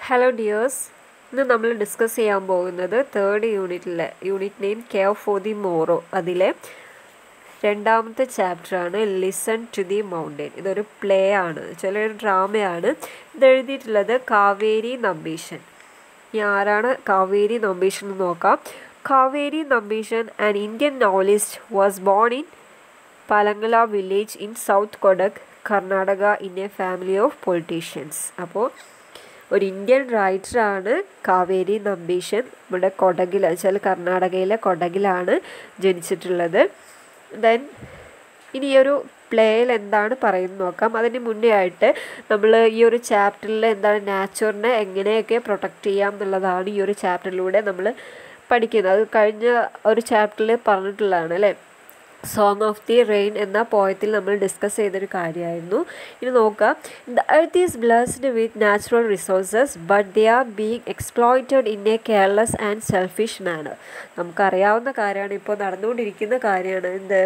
Hello dears ഇന്ന് നമ്മൾ discuss ചെയ്യാൻ പോകുന്നത് തേർഡ് യൂണിറ്റിലെ unit name care for the morrow അതിലെ രണ്ടാമത്തെ ചാപ്റ്ററാണ് ലിസൺ ടു ദി മൗണ്ടൻ ഇതൊരു പ്ലേ ആണ് ചില ഒരു ഡ്രാമയാണ് ഇത് എഴുതിയിട്ടുള്ളത് കാവേരി നമ്പീശൻ ഇനി ആരാണ് കാവേരി നമ്പീശൻ എന്ന് നോക്കാം Kaveri Nambisan an Indian novelist was born in Palangala village in south Kodagu Karnataka in a family of politicians അപ്പോൾ ഒരു ഇന്ത്യൻ റൈറ്ററാണ് കാവേരി നമ്പീശൻ നമ്മുടെ കൊടകിൽ വെച്ചാൽ കർണാടകയിലെ കൊടകിലാണ് ജനിച്ചിട്ടുള്ളത് ദെൻ ഇനി ഈ ഒരു പ്ലേയിൽ എന്താണ് പറയുന്നത് നോക്കാം അതിന് മുന്നേ ആയിട്ട് നമ്മൾ ഈ ഒരു ചാപ്റ്ററിൽ എന്താണ് നാച്ചുറിനെ എങ്ങനെയൊക്കെ പ്രൊട്ടക്റ്റ് ചെയ്യാം എന്നുള്ളതാണ് ഈ ഒരു ചാപ്റ്ററിലൂടെ നമ്മൾ പഠിക്കുന്നത് അത് കഴിഞ്ഞ ഒരു ചാപ്റ്ററിൽ പറഞ്ഞിട്ടുള്ളതാണ് അല്ലേ സോങ് ഓഫ് ദി റെയിൻ എന്ന പോയത്തിൽ നമ്മൾ ഡിസ്കസ് ചെയ്തൊരു കാര്യമായിരുന്നു ഇനി നോക്കാം the earth is blessed with natural resources but they are being exploited in a careless and selfish manner നമുക്കറിയാവുന്ന കാര്യമാണ് ഇപ്പോൾ നടന്നുകൊണ്ടിരിക്കുന്ന കാര്യമാണ് എന്ത്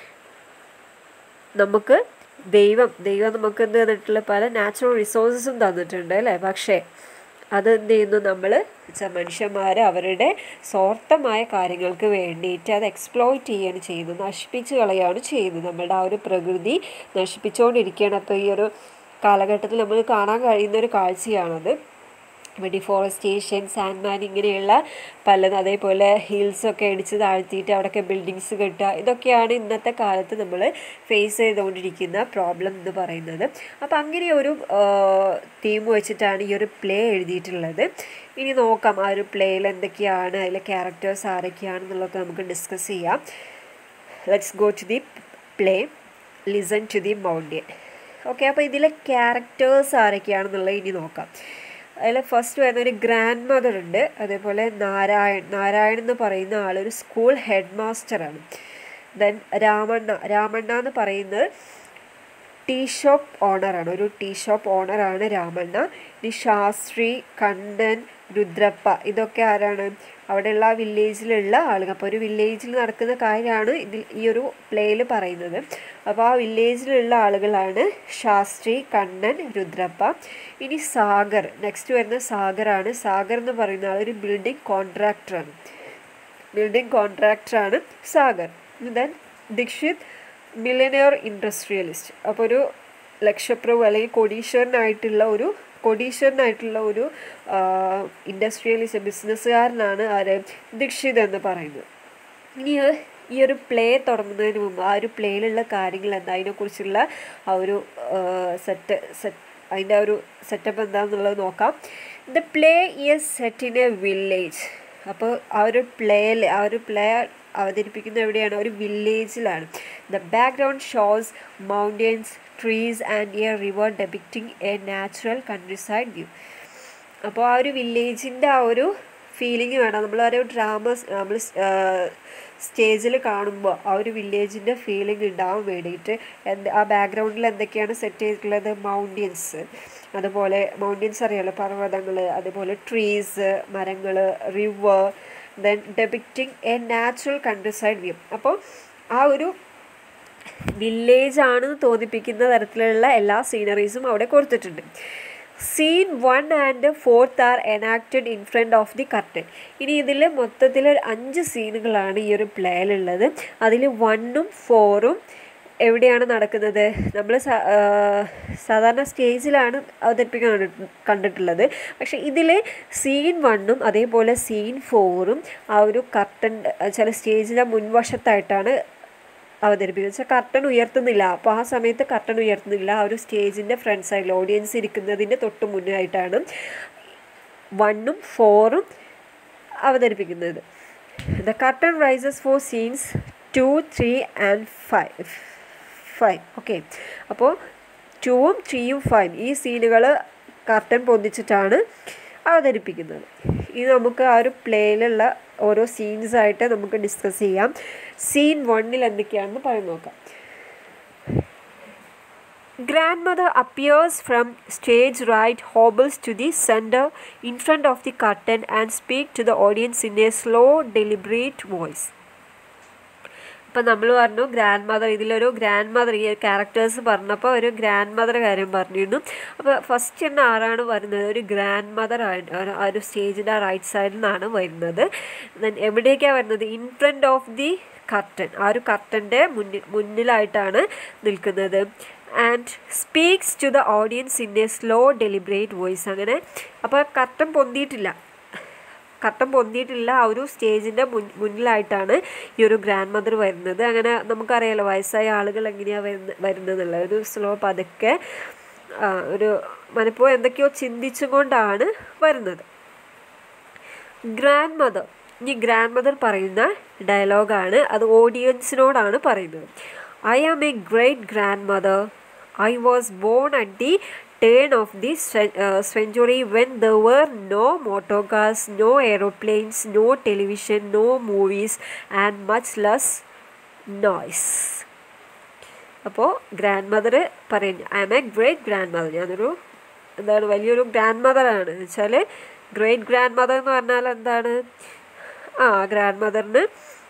നമുക്ക് ദൈവം ദൈവം നമുക്ക് എന്ത് തന്നിട്ടുള്ള പല നാച്ചുറൽ റിസോഴ്സസും തന്നിട്ടുണ്ട് അല്ലേ പക്ഷേ അത് എന്ത് ചെയ്യുന്നു നമ്മൾ മനുഷ്യന്മാർ അവരുടെ സ്വാർത്ഥമായ കാര്യങ്ങൾക്ക് വേണ്ടിയിട്ട് അത് എക്സ്പ്ലോയിറ്റ് ചെയ്യുകയാണ് ചെയ്യുന്നത് നശിപ്പിച്ച് കളയാണ് ചെയ്യുന്നത് നമ്മളുടെ ആ ഒരു പ്രകൃതി നശിപ്പിച്ചുകൊണ്ടിരിക്കുകയാണ് അപ്പോൾ ഈ ഒരു കാലഘട്ടത്തിൽ നമ്മൾ കാണാൻ കഴിയുന്ന ഒരു കാഴ്ചയാണത് ഡിഫോറസ്റ്റേഷൻ സാൻഡ്മാൻ ഇങ്ങനെയുള്ള പലതും അതേപോലെ ഹിൽസൊക്കെ ഇടിച്ച് താഴ്ത്തിയിട്ട് അവിടെയൊക്കെ ബിൽഡിങ്സ് കെട്ടുക ഇതൊക്കെയാണ് ഇന്നത്തെ കാലത്ത് നമ്മൾ ഫേസ് ചെയ്തുകൊണ്ടിരിക്കുന്ന പ്രോബ്ലം എന്ന് പറയുന്നത് അപ്പോൾ അങ്ങനെ ഒരു തീം വെച്ചിട്ടാണ് ഈ ഒരു പ്ലേ എഴുതിയിട്ടുള്ളത് ഇനി നോക്കാം ആ ഒരു പ്ലേയിൽ എന്തൊക്കെയാണ് അതിലെ ക്യാരക്ടേഴ്സ് ആരൊക്കെയാണെന്നുള്ളതൊക്കെ നമുക്ക് ഡിസ്കസ് ചെയ്യാം let's go to the play listen to the mountain okay അപ്പോൾ ഇതിലെ ക്യാരക്ടേഴ്സ് ആരൊക്കെയാണെന്നുള്ളത് ഇനി നോക്കാം അതിൽ ഫസ്റ്റ് വരുന്ന ഒരു ഗ്രാൻഡ് മദർ ഉണ്ട് അതേപോലെ നാരായൺ നാരായൺ എന്ന് പറയുന്ന ആളൊരു സ്കൂൾ ഹെഡ് മാസ്റ്ററാണ് ദെൻ രാമണ്ണ രാമണ്ണ എന്ന് പറയുന്നത് ടീ ഷോപ്പ് ഓണറാണ് ഒരു ടീ ഷോപ്പ് ഓണറാണ് രാമണ്ണ ഇനി ശാസ്ത്രി കണ്ടൻ രുദ്രപ്പ ഇതൊക്കെ ആരാണ് അവിടെയുള്ള ആ വില്ലേജിലുള്ള ആളുകൾ അപ്പോൾ ഒരു വില്ലേജിൽ നടക്കുന്ന കാര്യമാണ് ഇതിൽ ഈ ഒരു പ്ലേയിൽ പറയുന്നത് അപ്പോൾ ആ വില്ലേജിലുള്ള ആളുകളാണ് ശാസ്ത്രി കണ്ണൻ രുദ്രപ്പ ഇനി സാഗർ നെക്സ്റ്റ് വരുന്ന സാഗറാണ് സാഗർ എന്ന് പറയുന്ന ആൾ ഒരു ബിൽഡിംഗ് കോൺട്രാക്ടറാണ് ബിൽഡിംഗ് കോൺട്രാക്ടറാണ് Sagar then Dixit millionaire industrialist അപ്പോൾ ഒരു ലക്ഷപ്രഭു അല്ലെങ്കിൽ കൊടീശ്വരനായിട്ടുള്ള ഒരു കൊടീശ്വരനായിട്ടുള്ള ഒരു ഇൻഡസ്ട്രിയലിസ്റ്റ് ബിസിനസ്സുകാരനാണ് ആര് ദീക്ഷിത് എന്ന് പറയുന്നത് ഇനി ഈ ഒരു പ്ലേ തുടങ്ങുന്നതിന് മുമ്പ് ആ ഒരു പ്ലേയിലുള്ള കാര്യങ്ങൾ എന്താ അതിനെക്കുറിച്ചുള്ള ആ ഒരു സെറ്റ് സെറ്റ് അതിൻ്റെ ആ ഒരു സെറ്റപ്പ് എന്താണെന്നുള്ളത് നോക്കാം the play year set in a village അപ്പോൾ ആ ഒരു പ്ലേയിൽ ആ ഒരു പ്ലേ അവതരിപ്പിക്കുന്ന എവിടെയാണ് ഒരു വില്ലേജിലാണ് the background shows mountains trees and a river depicting a natural countryside view അപ്പോൾ ആ ഒരു വില്ലേജിൻ്റെ ആ ഒരു ഫീലിംഗ് വേണം നമ്മൾ ഒരു ഡ്രാമ നമ്മൾ സ്റ്റേജിൽ കാണുമ്പോൾ ആ ഒരു വില്ലേജിൻ്റെ ഫീലിംഗ് ഉണ്ടാവാൻ വേണ്ടിയിട്ട് എന്ത് ആ ബാക്ക്ഗ്രൗണ്ടിൽ എന്തൊക്കെയാണ് സെറ്റ് ചെയ്തിട്ടുള്ളത് മൗണ്ടൻസ് അതുപോലെ മൗണ്ടൻസ് അറിയാലോ പർവ്വതങ്ങൾ അതുപോലെ ട്രീസ് മരങ്ങൾ river then depicting a natural countryside view അപ്പോൾ ആ ഒരു വില്ലേജ് ആണെന്ന് തോന്നിപ്പിക്കുന്ന തരത്തിലുള്ള എല്ലാ സീനറീസും അവിടെ കൊടുത്തിട്ടുണ്ട് scene one and fourth are enacted in front of the curtain ഇനി ഇതിൽ മൊത്തത്തിൽ അഞ്ച് സീനുകളാണ് ഈ ഒരു പ്ലേയിലുള്ളത് അതിൽ വണ്ണും ഫോറും എവിടെയാണ് നടക്കുന്നത് നമ്മൾ സാധാരണ സ്റ്റേജിലാണ് അവതരിപ്പിക്കാൻ കണ്ടിട്ടുള്ളത് പക്ഷേ ഇതിൽ സീൻ വണ്ണും അതേപോലെ സീൻ ഫോറും ആ ഒരു കർട്ടൻ ചില സ്റ്റേജിലെ മുൻവശത്തായിട്ടാണ് അവതരിപ്പിക്കുന്നത് വെച്ചാൽ കർട്ടൻ ഉയർത്തുന്നില്ല അപ്പോൾ ആ സമയത്ത് കർട്ടൻ ഉയർത്തുന്നില്ല ആ ഒരു സ്റ്റേജിൻ്റെ ഫ്രണ്ട് സൈഡിൽ ഓഡിയൻസ് ഇരിക്കുന്നതിൻ്റെ തൊട്ട് മുന്നായിട്ടാണ് വണ്ണും ഫോറും അവതരിപ്പിക്കുന്നത് the curtain rises for scenes two three and five five okay അപ്പോൾ ടൂവും ത്രീയും ഫൈവ് ഈ സീനുകൾ കർട്ടൻ പൊന്തിച്ചിട്ടാണ് അവതരിപ്പിക്കുന്നത് ഇത് നമുക്ക് ആ ഒരു പ്ലേയിലുള്ള ഓരോ സീൻസ് ആയിട്ട് നമുക്ക് ഡിസ്കസ് ചെയ്യാം സീൻ വണ്ണിൽ എന്തൊക്കെയാണെന്ന് പറഞ്ഞു നോക്കാം Grandmother appears from stage right, hobbles to the center in front of the curtain and speak to the audience in a slow, deliberate voice. ഇപ്പം നമ്മൾ പറഞ്ഞു ഗ്രാൻഡ് മദർ ഇതിലൊരു ഗ്രാൻഡ് മദർ ഈ ക്യാരക്ടേഴ്സ് പറഞ്ഞപ്പോൾ ഒരു ഗ്രാൻഡ് മദർ കാര്യം പറഞ്ഞിരുന്നു അപ്പോൾ ഫസ്റ്റ് തന്നെ ആരാണ് വരുന്നത് ഒരു ഗ്രാൻഡ് മദർ ആ ഒരു സ്റ്റേജിൻ്റെ റൈറ്റ് സൈഡിൽ നിന്നാണ് വരുന്നത് ദെൻ എവിടേക്കാണ് വരുന്നത് in front of the curtain ആ ഒരു കർട്ടൻ്റെ മുന്നിൽ മുന്നിലായിട്ടാണ് നിൽക്കുന്നത് and speaks to the audience in a slow deliberate voice അങ്ങനെ അപ്പോൾ കർട്ടൻ പൊന്തിയിട്ടില്ല കട്ടം പൊന്തിയിട്ടില്ല ആ ഒരു സ്റ്റേജിൻ്റെ മുൻ മുന്നിലായിട്ടാണ് ഈ ഒരു ഗ്രാൻഡ് മദർ വരുന്നത് അങ്ങനെ നമുക്കറിയാലോ വയസ്സായ ആളുകൾ എങ്ങനെയാണ് വരുന്ന വരുന്നതെന്നുള്ളത് ഒരു സ്ലോ പതുക്കെ ആ, ഒരു മനപ്പോൾ എന്തൊക്കെയോ ചിന്തിച്ചുകൊണ്ടാണ് വരുന്നത് ഗ്രാൻഡ് മദർ ഇനി ഗ്രാൻഡ് മദർ പറയുന്ന ഡയലോഗാണ് അത് ഓഡിയൻസിനോടാണ് പറയുന്നത് I am a great grandmother I was born at the turn of the century when there were no motor cars no aeroplanes no television no movies and much less noise അപ്പോൾ grandmother പറയുന്നു I am a great grandmother ഞാനൊരു എന്താണ് വലിയൊരു grand മദറാണ് എന്ന് വെച്ചാൽ great grandmother എന്ന് പറഞ്ഞാൽ എന്താണ് ആ ഗ്രാൻഡ് മദറിന്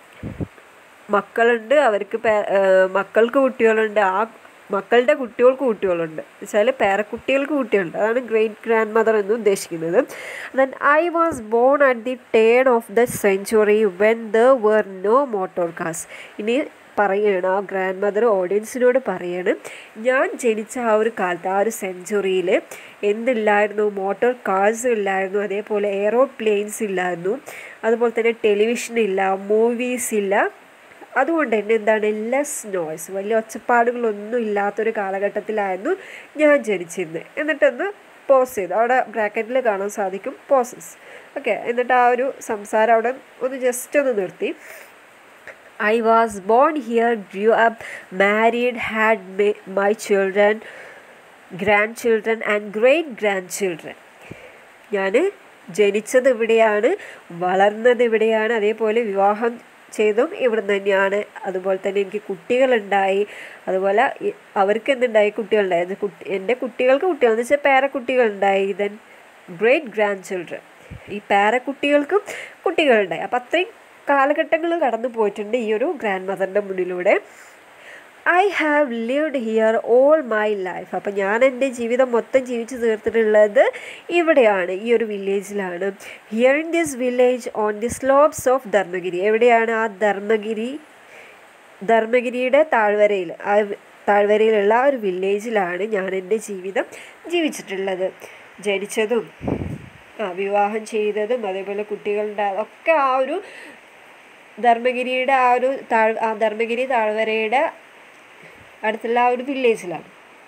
മക്കളുണ്ട് അവർക്ക് പേ- ആ, മക്കൾക്ക് കുട്ടികളുണ്ട് ആ മക്കളുടെ കുട്ടികൾക്ക് കുട്ടികളുണ്ട് വെച്ചാൽ പേരക്കുട്ടികൾക്ക് കുട്ടികളുണ്ട് അതാണ് ഗ്രേറ്റ് ഗ്രാൻഡ് മദർ എന്ന് ഉദ്ദേശിക്കുന്നത് then I was born at the turn of the century when there were no motor cars ഇനി പറയുകയാണ് ആ ഗ്രാൻഡ് മദർ ഓഡിയൻസിനോട് പറയാണ് ഞാൻ ജനിച്ച ആ ഒരു കാലത്ത് ആ ഒരു സെഞ്ചുറിയിൽ എന്തില്ലായിരുന്നു മോട്ടോർ കാർസ് ഇല്ലായിരുന്നു അതേപോലെ എയറോപ്ലെയിൻസ് ഇല്ലായിരുന്നു അതുപോലെ തന്നെ ടെലിവിഷൻ ഇല്ല മൂവീസ് ഇല്ല അതുകൊണ്ട് തന്നെ എന്താണ് ലെസ് നോയ്സ് വലിയ ഒച്ചപ്പാടുകളൊന്നും ഇല്ലാത്തൊരു കാലഘട്ടത്തിലായിരുന്നു ഞാൻ ജനിച്ചിരുന്നത് എന്നിട്ടൊന്ന് പോസ് ചെയ്തു അവിടെ ബ്രാക്കറ്റിൽ കാണാൻ സാധിക്കും പോസസ് ഓക്കെ എന്നിട്ട് ആ ഒരു സംസാരം അവിടെ ഒന്ന് ജസ്റ്റ് ഒന്ന് നിർത്തി I was born here, grew up, married, had ma- my children, grandchildren, and great grandchildren. ഞാൻ ജനിച്ചത് ഇവിടെയാണ് വളർന്നത് ഇവിടെയാണ് അതേപോലെ വിവാഹം ചെയ്തും ഇവിടെ തന്നെയാണ് അതുപോലെ തന്നെ എനിക്ക് കുട്ടികളുണ്ടായി അതുപോലെ ഇ- അവർക്ക് എന്തുണ്ടായി കുട്ടികളുണ്ടായി അത് കുട്ടി എൻ്റെ കുട്ടികൾക്ക് കുട്ടികൾ എന്ന് വെച്ചാൽ പേരക്കുട്ടികളുണ്ടായി ദെൻ ഗ്രേറ്റ് ഗ്രാൻഡ് ചിൽഡ്രൻ ഈ പേരക്കുട്ടികൾക്കും കുട്ടികളുണ്ടായി അപ്പം അത്രയും കാലഘട്ടങ്ങൾ കടന്നു പോയിട്ടുണ്ട് ഈ ഒരു ഗ്രാൻഡ് മദറിൻ്റെ മുന്നിലൂടെ I have lived here all my life അപ്പം ഞാൻ എൻ്റെ ജീവിതം മൊത്തം ജീവിച്ചു തീർത്തിട്ടുള്ളത് ഇവിടെയാണ് ഈ ഒരു വില്ലേജിലാണ് here in this village on the slopes of Dharmagiri എവിടെയാണ് ആ ധർമ്മഗിരി ധർമ്മഗിരിയുടെ താഴ്വരയിൽ ആ വി- താഴ്വരയിലുള്ള ആ ഒരു വില്ലേജിലാണ് ഞാൻ എൻ്റെ ജീവിതം ജീവിച്ചിട്ടുള്ളത് ജനിച്ചതും ആ വിവാഹം ചെയ്തതും അതേപോലെ കുട്ടികളുടെ ഒക്കെ ആ ഒരു ധർമ്മഗിരിയുടെ ആ ഒരു താഴ് ആ ധർമ്മഗിരി താഴ്വരയുടെ അടുത്തുള്ള ആ ഒരു വില്ലേജിലാണ്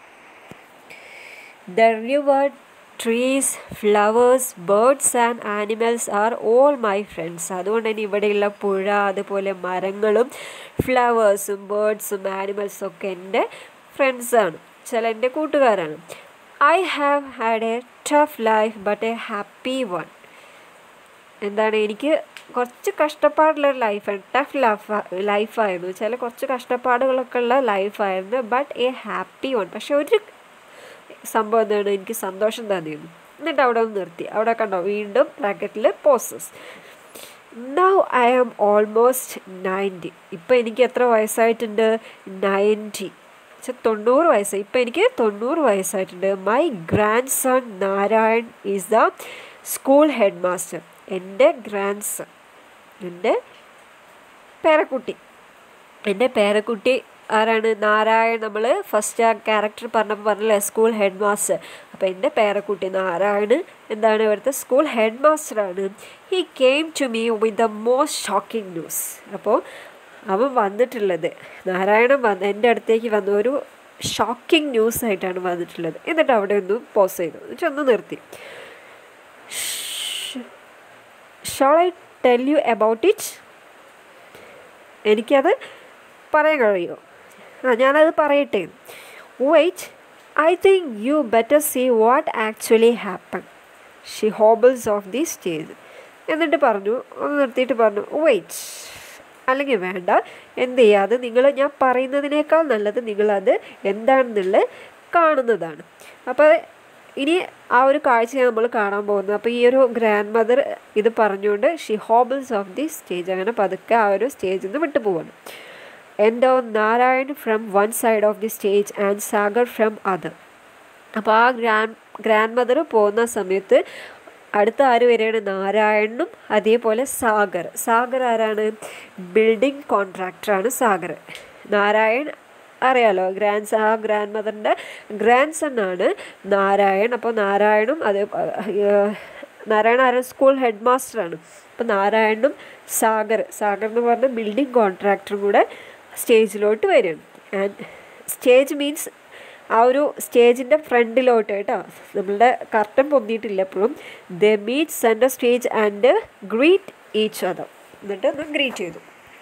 the river trees flowers birds and animals are all my friends അതുകൊണ്ട് തന്നെ ഇവിടെയുള്ള പുഴ അതുപോലെ മരങ്ങളും ഫ്ലവേഴ്സും ബേർഡ്സും ആനിമൽസും ഒക്കെ എൻ്റെ ഫ്രണ്ട്സാണ് ചില എൻ്റെ കൂട്ടുകാരാണ് I have had a tough life but a happy one എന്താണ് എനിക്ക് കുറച്ച് കഷ്ടപ്പാടുള്ളൊരു ലൈഫാണ് ടഫ് ലൈഫ് ലൈഫായിരുന്നു ചില കുറച്ച് കഷ്ടപ്പാടുകളൊക്കെ ഉള്ള ലൈഫായിരുന്നു ബട്ട് എ ഹാപ്പി വൺ പക്ഷെ ഒരു സംഭവം എന്താണ് എനിക്ക് സന്തോഷം തന്നിരുന്നു എന്നിട്ട് അവിടെ ഒന്ന് നിർത്തി അവിടെ കണ്ടോ വീണ്ടും ബ്രാക്കറ്റിൽ pauses now I am almost ninety ഇപ്പം എനിക്ക് എത്ര വയസ്സായിട്ടുണ്ട് നയൻറ്റി പക്ഷെ തൊണ്ണൂറ് വയസ്സായി ഇപ്പം എനിക്ക് തൊണ്ണൂറ് വയസ്സായിട്ടുണ്ട് my grandson Narayan is the school headmaster എൻ്റെ ഗ്രാൻഡ് സൺ എൻ്റെ പേരക്കുട്ടി എൻ്റെ പേരക്കുട്ടി ആരാണ് നാരായൺ നമ്മൾ ഫസ്റ്റ് ആ ക്യാരക്ടർ പറഞ്ഞപ്പോൾ പറഞ്ഞില്ലേ സ്കൂൾ ഹെഡ് മാസ്റ്റർ അപ്പോൾ എൻ്റെ പേരക്കുട്ടി നാരായൺ എന്താണ് ഇവിടുത്തെ സ്കൂൾ ഹെഡ് മാസ്റ്ററാണ് he came to me with the most shocking news അപ്പോൾ അവൻ വന്നിട്ടുള്ളത് നാരായണൻ വന്ന് എൻ്റെ അടുത്തേക്ക് വന്ന ഒരു ഷോക്കിംഗ് ന്യൂസ് ആയിട്ടാണ് വന്നിട്ടുള്ളത് എന്നിട്ട് അവിടെ ഒന്ന് പോസ് ചെയ്തു എന്നിട്ട് ഒന്ന് നിർത്തി shall I tell you about it എനിക്കത് പറയാൻ കഴിയുമോ ആ ഞാനത് പറയട്ടെ wait I think you better see what actually happen she hobbles off the stage എന്നിട്ട് പറഞ്ഞു ഒന്ന് നിർത്തിയിട്ട് പറഞ്ഞു വെയിറ്റ് അല്ലെങ്കിൽ വേണ്ട എന്ത് ചെയ്യാതെ നിങ്ങൾ ഞാൻ പറയുന്നതിനേക്കാൾ നല്ലത് നിങ്ങളത് എന്താണെന്നുള്ളത് കാണുന്നതാണ് അപ്പോൾ ഇനി ആ ഒരു കാഴ്ചയാണ് നമ്മൾ കാണാൻ പോകുന്നത് അപ്പോൾ ഈ ഒരു ഗ്രാൻഡ് മദർ ഇത് പറഞ്ഞുകൊണ്ട് she hobbles off the stage അങ്ങനെ പതുക്കെ ആ ഒരു സ്റ്റേജിൽ നിന്ന് വിട്ടു പോവാണ് enter of Narayan from one side of the stage and Sagar from other അപ്പോൾ ആ ഗ്രാൻഡ് ഗ്രാൻഡ് മദർ പോകുന്ന സമയത്ത് അടുത്ത ആര് വരികയാണ് നാരായണനും അതേപോലെ സാഗർ സാഗർ ആരാണ് ബിൽഡിംഗ് കോൺട്രാക്ടറാണ് സാഗർ നാരായൺ അറിയാലോ ഗ്രാൻഡ് ആ ഗ്രാൻഡ് മദറിൻ്റെ ഗ്രാൻഡ് സൺ ആണ് നാരായൺ അപ്പോൾ നാരായണും അത് നാരായണ ആരാണ് സ്കൂൾ ഹെഡ് മാസ്റ്ററാണ് അപ്പോൾ നാരായണനും സാഗർ സാഗർ എന്ന് പറഞ്ഞ ബിൽഡിംഗ് കോൺട്രാക്ടറും കൂടെ സ്റ്റേജിലോട്ട് വരികയാണ് ആൻഡ് സ്റ്റേജ് മീൻസ് ആ ഒരു സ്റ്റേജിൻ്റെ ഫ്രണ്ടിലോട്ട് കേട്ടോ നമ്മളുടെ കർട്ടൻ പൊന്തിയിട്ടില്ല എപ്പോഴും they meet centre stage and greet each other എന്നിട്ട് ഒന്ന് ഗ്രീറ്റ് ചെയ്തു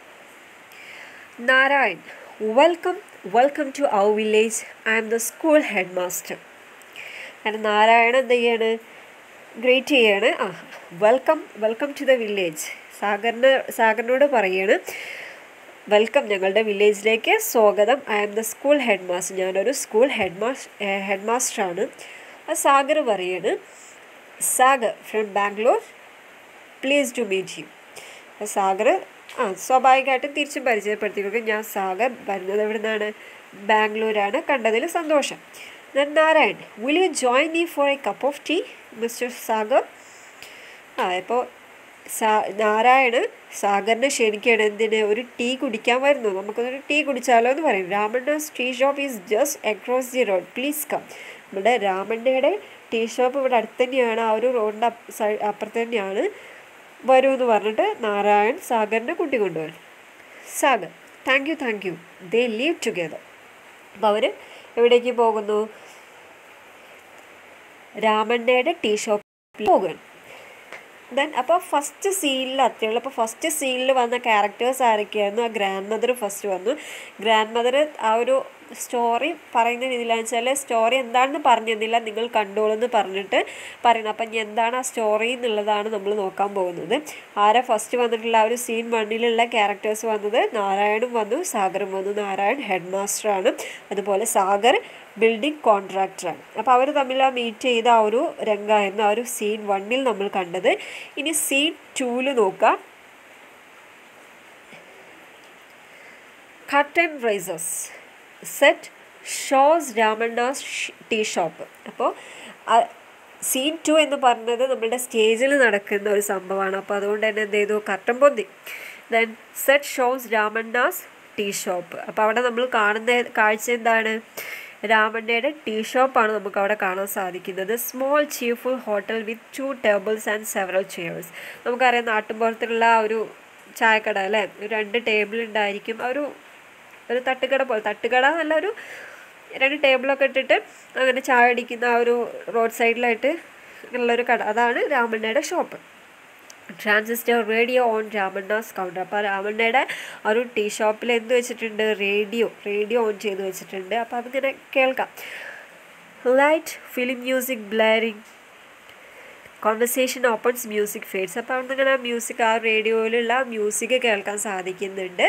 Narayan welcome welcome to our village I am the school headmaster അങ്ങനെ നാരായണൻ എന്ത് ചെയ്യാണ് ഗ്രേറ്റ് ചെയ്യാണ് ആ welcome welcome to the village സാഗറിന് സാഗറിനോട് പറയാണ് വെൽക്കം ഞങ്ങളുടെ വില്ലേജിലേക്ക് സ്വാഗതം I am the school headmaster ഞാനൊരു സ്കൂൾ ഹെഡ് മാസ്റ്റർ ഹെഡ് മാസ്റ്ററാണ് ആ സാഗർ പറയാണ് Sagar from Bangalore please to meet you Sagar ആ സ്വാഭാവികമായിട്ടും തിരിച്ചും പരിചയപ്പെടുത്തി കൊടുക്കും ഞാൻ സാഗർ വരുന്നത് എവിടെ നിന്നാണ് ബാംഗ്ലൂരാണ് കണ്ടതിൽ സന്തോഷം then Narayan will you join me for a cup of tea mister Sagar ആ ഇപ്പോൾ സാ നാരായണ് സാഗറിനെ ക്ഷണിക്കുകയാണ് എന്തിന് ഒരു ടീ കുടിക്കാൻ വരുന്നു നമുക്കൊരു ടീ കുടിച്ചാലോ എന്ന് പറയും Ramanna's tea shop is just across the road please come ഇവിടെ രാമണ്ണയുടെ ടീ ഷോപ്പ് ഇവിടെ അടുത്ത് തന്നെയാണ് ആ ഒരു റോഡിൻ്റെ അപ്പുറത്ത് തന്നെയാണ് വരൂ എന്ന് പറഞ്ഞിട്ട് നാരായൺ സാഗറിനെ കൂട്ടിക്കൊണ്ടുവരും Sagar thank you thank you they leave together അപ്പോൾ അവർ എവിടേക്ക് പോകുന്നു രാമണ്ണയുടെ ടീ ഷോപ്പിൽ പോകുകയാണ് ദെൻ അപ്പോൾ ഫസ്റ്റ് സീനിൽ അത്രയുള്ളൂ അപ്പോൾ ഫസ്റ്റ് സീനിൽ വന്ന ക്യാരക്ടേഴ്സ് ആരൊക്കെയായിരുന്നു ആ ഗ്രാൻഡ് മദർ ഫസ്റ്റ് വന്നു ഗ്രാൻഡ് മദർ ആ ഒരു സ്റ്റോറി പറയുന്ന രീതിയിലാണെന്ന് വെച്ചാൽ സ്റ്റോറി എന്താണെന്ന് പറഞ്ഞു തന്നില്ല നിങ്ങൾ കണ്ടോളൂ എന്ന് പറഞ്ഞിട്ട് പറയുന്നത് അപ്പം ഇനി എന്താണ് ആ സ്റ്റോറി എന്നുള്ളതാണ് നമ്മൾ നോക്കാൻ പോകുന്നത് ആരാ ഫസ്റ്റ് വന്നിട്ടുള്ള ആ ഒരു സീൻ വണ്ണിലുള്ള ക്യാരക്ടേഴ്സ് വന്നത് നാരായണും വന്നു സാഗറും വന്നു നാരായൺ ഹെഡ് മാസ്റ്ററാണ് അതുപോലെ സാഗർ ബിൽഡിംഗ് കോൺട്രാക്ടറാണ് അപ്പോൾ അവർ തമ്മിൽ ആ മീറ്റ് ചെയ്ത ആ ഒരു രംഗമായിരുന്നു ആ ഒരു സീൻ വണ്ണിൽ നമ്മൾ കണ്ടത് ഇനി സീൻ ടൂവിൽ നോക്കാം curtain rises set shows Ramanna's tea shop അപ്പോൾ സീൻ ടു എന്ന് പറഞ്ഞത് നമ്മളുടെ സ്റ്റേജിൽ നടക്കുന്ന ഒരു സംഭവമാണ് അപ്പോൾ അതുകൊണ്ട് തന്നെ എന്ത് ചെയ്തു കട്ടൻ പൊന്തി then set shows Ramanna's tea shop അപ്പോൾ അവിടെ നമ്മൾ കാണുന്ന കാഴ്ച എന്താണ് രാമണ്ണയുടെ ടീ ഷോപ്പാണ് നമുക്ക് അവിടെ കാണാൻ സാധിക്കുന്നത് small cheerful hotel with two tables and several chairs നമുക്കറിയാം നാട്ടുമ്പുറത്തുള്ള ആ ഒരു ചായക്കട അല്ലേ രണ്ട് ടേബിൾ ഉണ്ടായിരിക്കും ആ ഒരു ഒരു തട്ടുകട പോലെ തട്ടുകട എന്നല്ല ഒരു രണ്ട് ടേബിളൊക്കെ ഇട്ടിട്ട് അങ്ങനെ ചായ അടിക്കുന്ന ആ ഒരു റോഡ് സൈഡിലായിട്ട് ഉള്ളൊരു കട അതാണ് രാമണ്ണയുടെ shop transistor radio on Ramanna's counter അപ്പോൾ രാമണ്ണയുടെ ആ ഒരു ടീ ഷോപ്പിൽ എന്ത് വെച്ചിട്ടുണ്ട് റേഡിയോ റേഡിയോ ഓൺ ചെയ്ത് വെച്ചിട്ടുണ്ട് അപ്പോൾ അതിങ്ങനെ കേൾക്കാം light film music blaring conversation opens music fades അപ്പോൾ അവിടെ ഇങ്ങനെ മ്യൂസിക് ആ റേഡിയോയിലുള്ള മ്യൂസിക് കേൾക്കാൻ സാധിക്കുന്നുണ്ട്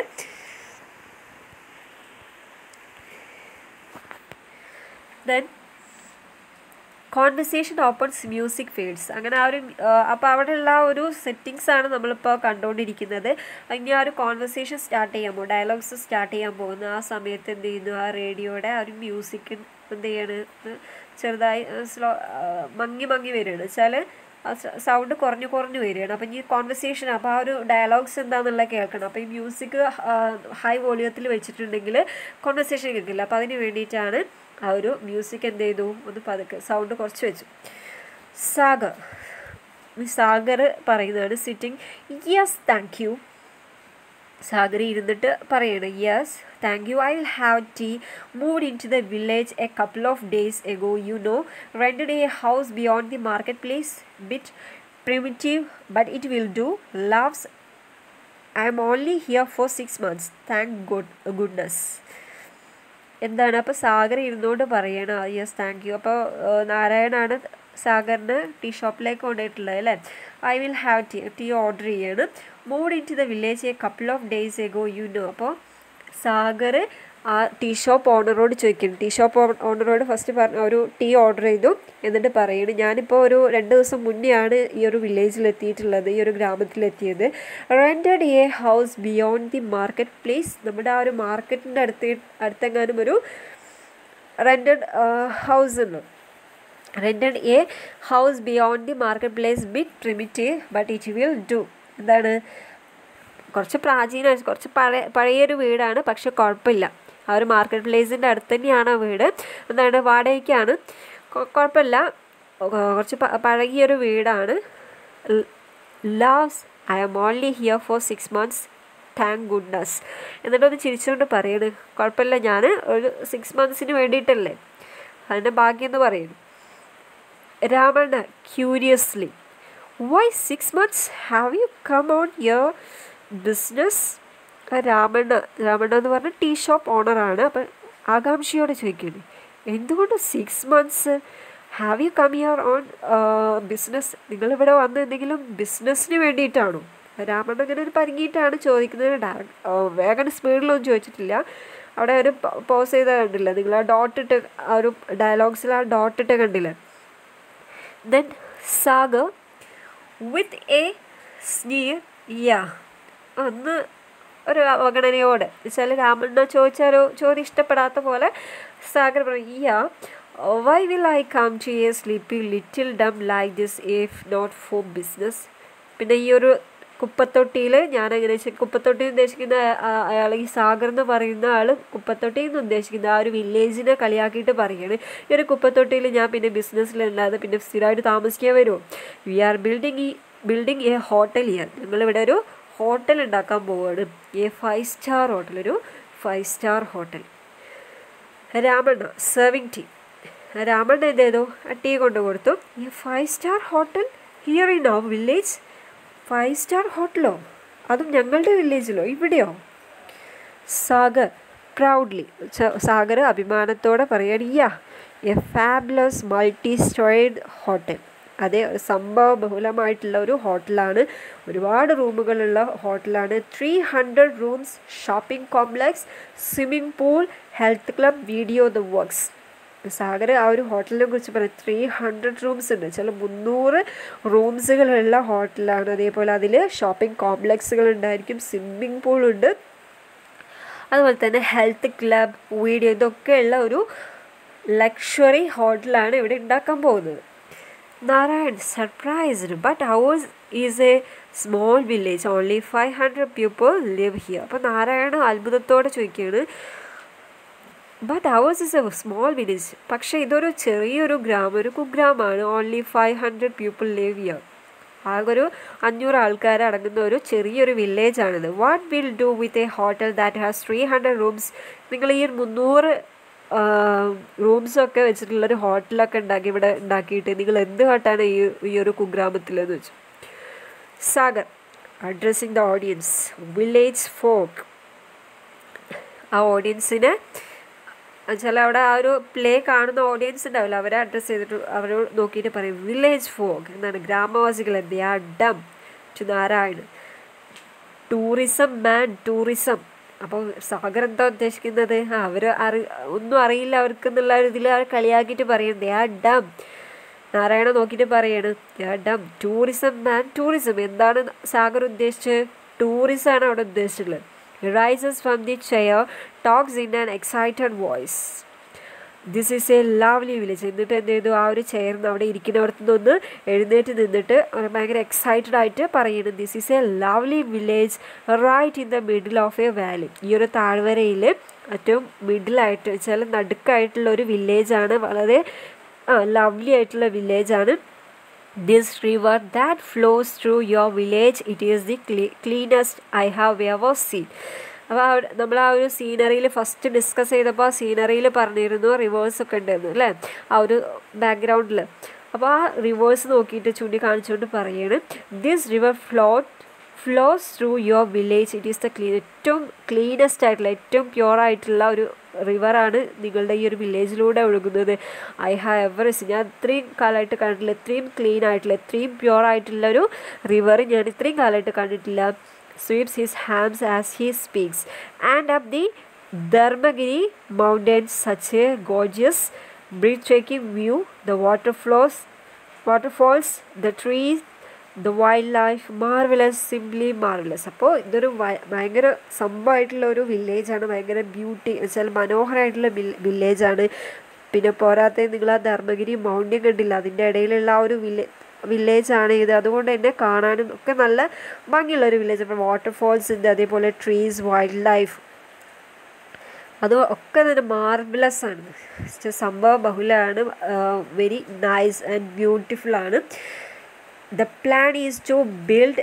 then conversation opens music fields അങ്ങനെ ആ ഒരു അപ്പോൾ അവിടെയുള്ള ആ ഒരു സെറ്റിങ്സ് ആണ് നമ്മളിപ്പോൾ കണ്ടുകൊണ്ടിരിക്കുന്നത് ഇനി ആ ഒരു കോൺവെർസേഷൻ സ്റ്റാർട്ട് ചെയ്യാൻ പോകും ഡയലോഗ്സ് സ്റ്റാർട്ട് ചെയ്യാൻ പോകുന്നു ആ സമയത്ത് എന്ത് ചെയ്യുന്നു ആ റേഡിയോയുടെ ആ ഒരു മ്യൂസിക് എന്ത് ചെയ്യാണ് ചെറുതായി സ്ലോ മങ്ങി മങ്ങി വരികയാണ് വെച്ചാൽ സൗണ്ട് കുറഞ്ഞു കുറഞ്ഞു വരികയാണ് അപ്പം ഈ കോൺവെർസേഷൻ അപ്പോൾ ആ ഒരു ഡയലോഗ്സ് എന്താണെന്നുള്ള കേൾക്കണം അപ്പോൾ ഈ മ്യൂസിക് ഹൈ വോളിയത്തിൽ വെച്ചിട്ടുണ്ടെങ്കിൽ കോൺവെർസേഷൻ കേൾക്കില്ല അപ്പോൾ അതിന് വേണ്ടിയിട്ടാണ് ആ ഒരു മ്യൂസിക് എന്ത് ചെയ്തു ഒന്ന് പതുക്കെ സൗണ്ട് കുറച്ച് വെച്ചു സാഗർ സാഗർ പറയുന്നതാണ് sitting yes thank you Sagar ഇരുന്നിട്ട് പറയണം yes thank you I will have tea moved into the village a couple of days ago you know rented a house beyond the market place bit primitive but it will do loves I am only here for six months thank good goodness എന്താണ് അപ്പോൾ സാഗർ ഇരുന്നുകൊണ്ട് പറയണം yes thank U അപ്പോൾ നാരായണാണ് സാഗറിന് tea ഷോപ്പിലേക്ക് കൊണ്ടുപോയിട്ടുള്ളത് അല്ലേ I will have tea tea order ചെയ്യാണ് moved into the village a couple of days ago you know അപ്പോൾ സാഗർ ആ ടീ ഷോപ്പ് ഓണറോട് ചോദിക്കുന്നു ടീ ഷോപ്പ് ഓണറോട് ഫസ്റ്റ് പറഞ്ഞ ഒരു ടീ ഓർഡർ ചെയ്തു എന്നിട്ട് പറയുന്നു ഞാനിപ്പോൾ ഒരു രണ്ട് ദിവസം മുന്നെയാണ് ഈ ഒരു വില്ലേജിൽ എത്തിയിട്ടുള്ളത് ഈ ഒരു ഗ്രാമത്തിലെത്തിയത് rented a house beyond the market place നമ്മുടെ ആ ഒരു മാർക്കറ്റിൻ്റെ അടുത്ത് അടുത്തെങ്ങാനും ഒരു റെൻറ്റഡ് ഹൗസ് ഉണ്ട് rented a house beyond the market place bit primitive but it will do എന്താണ് കുറച്ച് പ്രാചീന കുറച്ച് പഴയ പഴയൊരു വീടാണ് പക്ഷെ കുഴപ്പമില്ല ആ ഒരു മാർക്കറ്റ് പ്ലേസിൻ്റെ അടുത്ത് തന്നെയാണ് ആ വീട് എന്താണ് വാടകയ്ക്കാണ് കുഴപ്പമില്ല കുറച്ച് പഴകിയൊരു വീടാണ് loves I am only here for six months thank goodness എന്നിട്ടൊന്ന് ചിരിച്ചുകൊണ്ട് പറയണ് കുഴപ്പമില്ല ഞാൻ ഒരു സിക്സ് മന്ത്സിന് വേണ്ടിയിട്ടല്ലേ അതിൻ്റെ ഭാഗ്യം എന്ന് പറയുന്നു Ramanna curiously why six months have you come on your business Ramanna Ramanna എന്ന് പറഞ്ഞ ടീ ഷോപ്പ് ഓണറാണ് അപ്പം ആകാംക്ഷയോട് ചോദിക്കുന്നു എന്തുകൊണ്ട് six months have you come your on business നിങ്ങളിവിടെ വന്ന് എന്തെങ്കിലും ബിസിനസ്സിന് വേണ്ടിയിട്ടാണോ രാമണ്ണ ഇങ്ങനെ ഒരു പരിങ്ങിയിട്ടാണ് ചോദിക്കുന്നത് ഡയറക്റ്റ് വേഗം സ്പീഡിലൊന്നും ചോദിച്ചിട്ടില്ല അവിടെ ഒരു പോസ് ചെയ്ത കണ്ടില്ല നിങ്ങൾ ആ ഡോട്ട് ഇട്ട് ആ ഒരു ഡയലോഗ്സിൽ ആ ഡോട്ട് ഇട്ട് കണ്ടില്ല then Sagar with a sneer yeah ഒന്ന് ഒരു അവഗണനയോടെ വെച്ചാൽ രാമണ്ണ ചോദിച്ച ഒരു ചോദ്യം ഇഷ്ടപ്പെടാത്ത പോലെ സാഗർ പറയും yeah why will I come to a sleepy little dump like this if not for business പിന്നെ ഈ ഒരു കുപ്പത്തൊട്ടിയിൽ ഞാൻ എങ്ങനെ വെച്ചാൽ കുപ്പത്തൊട്ടി ഉദ്ദേശിക്കുന്ന അയാൾ ഈ സാഗർ എന്ന് പറയുന്ന ആൾ കുപ്പത്തൊട്ടി എന്ന് ഉദ്ദേശിക്കുന്ന ആ ഒരു വില്ലേജിനെ കളിയാക്കിയിട്ട് പറയാണ് ഈ ഒരു കുപ്പത്തൊട്ടിയിൽ ഞാൻ പിന്നെ ബിസിനസ്സിലല്ലാതെ പിന്നെ സ്ഥിരമായിട്ട് താമസിക്കാൻ വരുമോ വി ആർ ബിൽഡിങ് ഈ ബിൽഡിങ് എ ഹോട്ടൽ ഇയർ ഞങ്ങളിവിടെ ഒരു ഹോട്ടൽ ഉണ്ടാക്കാൻ പോവുകയാണ് എ ഫൈവ് സ്റ്റാർ ഹോട്ടൽ ഒരു five star hotel Ramanna serving tea Ramanna എന്ത് ചെയ്തു ആ ടീ കൊണ്ടു കൊടുത്തു ഈ five star hotel here in our village five star ഹോട്ടലോ അതും ഞങ്ങളുടെ വില്ലേജിലോ ഇവിടെയോ സാഗർ പ്രൗഡ്ലി സാഗർ അഭിമാനത്തോടെ പറയുകയാണ് yeah a fabulous multi storeyed hotel അതേ സംഭവ ബഹുലമായിട്ടുള്ള ഒരു ഹോട്ടലാണ് ഒരുപാട് റൂമുകളുള്ള ഹോട്ടലാണ് three hundred rooms shopping complex swimming pool health club video the works Sagar ആ ഒരു ഹോട്ടലിനെ കുറിച്ച് പറയും ത്രീ ഹൺഡ്രഡ് റൂംസ് ഉണ്ട് ചില മുന്നൂറ് റൂംസുകളുള്ള ഹോട്ടലാണ് അതേപോലെ അതിൽ ഷോപ്പിംഗ് കോംപ്ലക്സുകൾ ഉണ്ടായിരിക്കും സ്വിമ്മിംഗ് പൂൾ ഉണ്ട് അതുപോലെ തന്നെ ഹെൽത്ത് ക്ലബ് വീഡിയോ ഇതൊക്കെയുള്ള ഒരു ലക്ഷറി ഹോട്ടലാണ് ഇവിടെ ഉണ്ടാക്കാൻ പോകുന്നത് Narayan surprised but ours is a small village only five hundred people live here അപ്പോൾ നാരായണ അത്ഭുതത്തോടെ ചോദിക്കുകയാണ് but ours is a small village പക്ഷേ ഇതൊരു ചെറിയൊരു ഗ്രാമം ഒരു കുഗ്രാമമാണ് only five hundred people live here ആകെ ഒരു അഞ്ഞൂറ് ആൾക്കാർ അടങ്ങുന്ന ഒരു ചെറിയൊരു വില്ലേജാണിത് what will do with a hotel that has three hundred rooms നിങ്ങൾ ഈ മുന്നൂറ് റൂംസൊക്കെ വെച്ചിട്ടുള്ളൊരു ഹോട്ടലൊക്കെ ഉണ്ടാക്കി ഇവിടെ ഉണ്ടാക്കിയിട്ട് നിങ്ങൾ എന്ത് കാട്ടാണ് ഈ ഈ ഒരു കുഗ്രാമത്തിലെന്ന് വെച്ചു Sagar addressing the audience village folk ആ ഓഡിയൻസിനെ വെച്ചാൽ അവിടെ ആ ഒരു പ്ലേ കാണുന്ന ഓഡിയൻസ് ഉണ്ടാവില്ല അവരെ അഡ്രസ്സ് ചെയ്തിട്ട് അവരോട് നോക്കിയിട്ട് പറയും വില്ലേജ് ഫോക്ക് എന്നാണ് ഗ്രാമവാസികൾ എന്ത് ആ ഡം ടു നാരായൺ ടൂറിസം മാൻ ടൂറിസം അപ്പോൾ സാഗർ എന്താ ഉദ്ദേശിക്കുന്നത് ആ അവർ അറി ഒന്നും അറിയില്ല അവർക്ക് എന്നുള്ള ഒരു ഇതിൽ അവർ കളിയാക്കിയിട്ട് പറയുന്നത് ആ ഡം നാരായണ നോക്കിയിട്ട് പറയാണ് ആ ഡം ടൂറിസം മാൻ ടൂറിസം എന്താണ് സാഗർ ഉദ്ദേശിച്ചത് ടൂറിസമാണ് അവിടെ ഉദ്ദേശിച്ചിട്ടുള്ളത് rises from the chair, talks in an excited voice. This is a lovely village എന്നിട്ട് എന്ത് ചെയ്തു ആ ഒരു ചെയറിന് അവിടെ ഇരിക്കുന്നിടത്തു നിന്ന് എഴുന്നേറ്റ് നിന്നിട്ട് ഭയങ്കര എക്സൈറ്റഡ് ആയിട്ട് പറയുന്നു this is a lovely village right in the middle of a valley ഈ ഒരു താഴ്വരയിൽ ഏറ്റവും മിഡിലായിട്ട് വെച്ചാൽ നടുക്കായിട്ടുള്ള ഒരു വില്ലേജാണ് വളരെ ലവ്ലി ആയിട്ടുള്ള വില്ലേജാണ് this river that flows through your village it is the cle- cleanest i have ever seen അപ്പോൾ അവിടെ നമ്മൾ ആ ഒരു സീനറിയിൽ ഫസ്റ്റ് ഡിസ്കസ് ചെയ്തപ്പോൾ ആ സീനറിയിൽ പറഞ്ഞിരുന്നു റിവേഴ്സ് ഒക്കെ ഉണ്ടെന്ന് അല്ലേ ആ ഒരു ബാക്ക്ഗ്രൗണ്ടിൽ അപ്പോൾ ആ റിവേഴ്സ് നോക്കിയിട്ട് ചൂണ്ടി കാണിച്ചുകൊണ്ട് പറയാണ് this river float flows through your village it is the clean ഏറ്റവും ക്ലീനസ്റ്റ് ആയിട്ടുള്ള ഏറ്റവും പ്യുവർ ആയിട്ടുള്ള ഒരു റിവറാണ് നിങ്ങളുടെ ഈ ഒരു വില്ലേജിലൂടെ ഒഴുകുന്നത് ഐ ഹാവ് എവർ ഞാൻ ഇത്രയും കാലമായിട്ട് കണ്ടിട്ടില്ല ഇത്രയും ക്ലീൻ ആയിട്ടുള്ള ഇത്രയും പ്യുവർ ആയിട്ടുള്ള ഒരു റിവർ ഞാൻ ഇത്രയും കാലമായിട്ട് കണ്ടിട്ടില്ല sweeps his hands as he speaks and up the Dharmagiri mountains such a gorgeous breathtaking view the water flows waterfalls the trees the wildlife marvellous simply marvellous അപ്പോൾ ഇതൊരു ഭയങ്കര സംഭവമായിട്ടുള്ള ഒരു വില്ലേജാണ് ഭയങ്കര ബ്യൂട്ടി വെച്ചാൽ മനോഹരമായിട്ടുള്ള വില്ലേജാണ് പിന്നെ പോരാത്ത നിങ്ങൾ ആ ധർമ്മഗിരി മൗണ്ടൻ കണ്ടില്ല അതിൻ്റെ ഇടയിലുള്ള ആ ഒരു വില്ലേ വില്ലേജാണ് ഇത് അതുകൊണ്ട് തന്നെ കാണാനും ഒക്കെ നല്ല ഭംഗിയുള്ള ഒരു വില്ലേജ് അപ്പോൾ വാട്ടർഫോൾസ് ഉണ്ട് അതേപോലെ ട്രീസ് വൈൽഡ് ലൈഫ് അത് ഒക്കെ തന്നെ മാർബിളസ് ആണ് സംഭവ ബഹുലാണ് വെരി നൈസ് ആൻഡ് ബ്യൂട്ടിഫുൾ ആണ് the plan is to build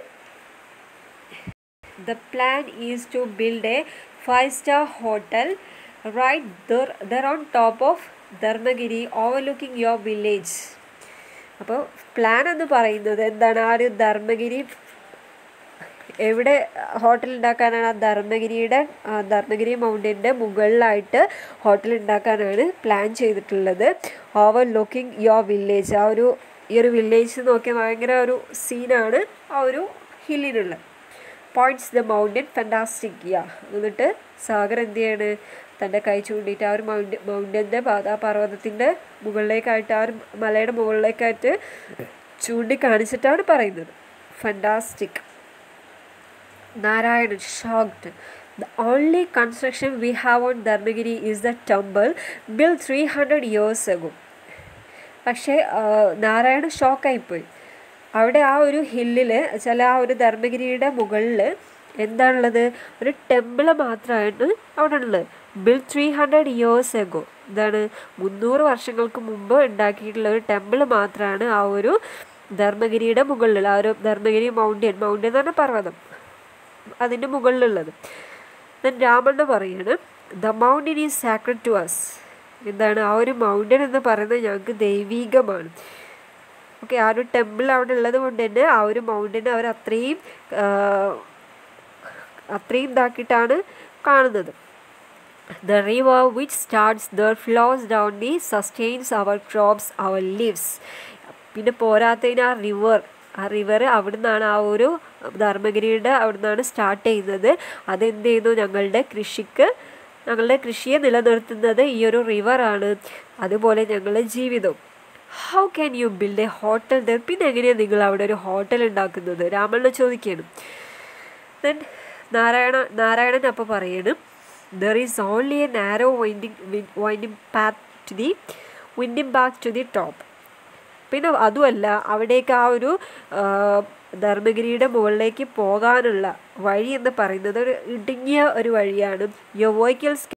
the plan is to build a five star hotel right there, there on top of Dharmagiri overlooking your village അപ്പോൾ plan എന്ന് പറയുന്നത് എന്താണ് ആ ഒരു ധർമ്മഗിരി എവിടെ ഹോട്ടൽ ഉണ്ടാക്കാനാണ് ആ ധർമ്മഗിരിയുടെ ധർമ്മഗിരി മൗണ്ടൻ്റെ മുകളിലായിട്ട് ഹോട്ടൽ ഉണ്ടാക്കാനാണ് പ്ലാൻ ചെയ്തിട്ടുള്ളത് ഓവർ ലുക്കിംഗ് യുവർ വില്ലേജ് ആ ഒരു ഈ ഒരു വില്ലേജ് നോക്കിയാൽ ഭയങ്കര ഒരു സീനാണ് ആ ഒരു ഹില്ലിനുള്ളത് points the mountain fantastic yeah എന്നിട്ട് സാഗർ എന്ത് ചെയ്യാണ് തൻ്റെ കൈ ചൂണ്ടിയിട്ട് ആ ഒരു മൗണ്ട മൗണ്ടൻ്റെ ആ പർവ്വതത്തിൻ്റെ മുകളിലേക്കായിട്ട് ആ ഒരു മലയുടെ മുകളിലേക്കായിട്ട് ചൂണ്ടിക്കാണിച്ചിട്ടാണ് പറയുന്നത് fantastic Narayanan shocked The only construction we have on Dharmagiri is the temple built 300 years ago. പക്ഷേ നാരായണ ഷോക്കായിപ്പോയി അവിടെ ആ ഒരു ഹില്ലിൽ ചില ആ ഒരു ധർമ്മഗിരിയുടെ മുകളിൽ എന്താണുള്ളത് ഒരു ടെമ്പിൾ മാത്രമാണ് അവിടെ ഉള്ളത് built three hundred years ago എന്താണ് മുന്നൂറ് വർഷങ്ങൾക്ക് മുമ്പ് ഉണ്ടാക്കിയിട്ടുള്ള ഒരു ടെമ്പിൾ മാത്രമാണ് ആ ഒരു ധർമ്മഗിരിയുടെ മുകളിലുള്ള ആ ഒരു ധർമ്മഗിരി മൗണ്ടൻ മൗണ്ടൻ എന്ന് പറഞ്ഞാൽ പർവ്വതം അതിൻ്റെ മുകളിലുള്ളത് ദെൻ രാമണ്ണ പറയാണ് the mountain is sacred to us എന്താണ് ആ ഒരു മൗണ്ടൻ എന്ന് പറയുന്നത് ഞങ്ങൾക്ക് ദൈവീകമാണ് ഓക്കെ ആ ഒരു ടെമ്പിൾ അവിടെ ഉള്ളത് കൊണ്ട് തന്നെ ആ ഒരു മൗണ്ടൻ അവർ അത്രയും അത്രയും ഇതാക്കിയിട്ടാണ് കാണുന്നത് the river which starts there flows down the sustains our crops our lives പിന്നെ പോരാത്തതിന് ആ റിവർ ആ റിവർ അവിടെ നിന്നാണ് ആ ഒരു ധർമ്മഗിരിയുടെ അവിടെ നിന്നാണ് സ്റ്റാർട്ട് ചെയ്യുന്നത് അതെന്ത് ചെയ്യുന്നു ഞങ്ങളുടെ കൃഷിക്ക് ഞങ്ങളുടെ കൃഷിയെ നിലനിർത്തുന്നത് ഈ ഒരു റിവറാണ് അതുപോലെ ഞങ്ങളുടെ ജീവിതവും how can you build a hotel there പിന്നെ എങ്ങനെയാണ് നിങ്ങൾ അവിടെ ഒരു ഹോട്ടൽ ഉണ്ടാക്കുന്നത് രാമണ്ണ ചോദിക്കുകയാണ് ദെൻ നാരായണ നാരായണൻ അപ്പോൾ പറയണം there is only a narrow winding winding path to the winding back to the top പിന്നെ അതുമല്ല അവിടേക്ക് ആ ഒരു ധർമ്മഗിരിയുടെ മുകളിലേക്ക് പോകാനുള്ള വഴി എന്ന് പറയുന്നത് ഒരു ഇടുങ്ങിയ ഒരു വഴിയാണ് യുവർ വെഹിക്കിൾസ്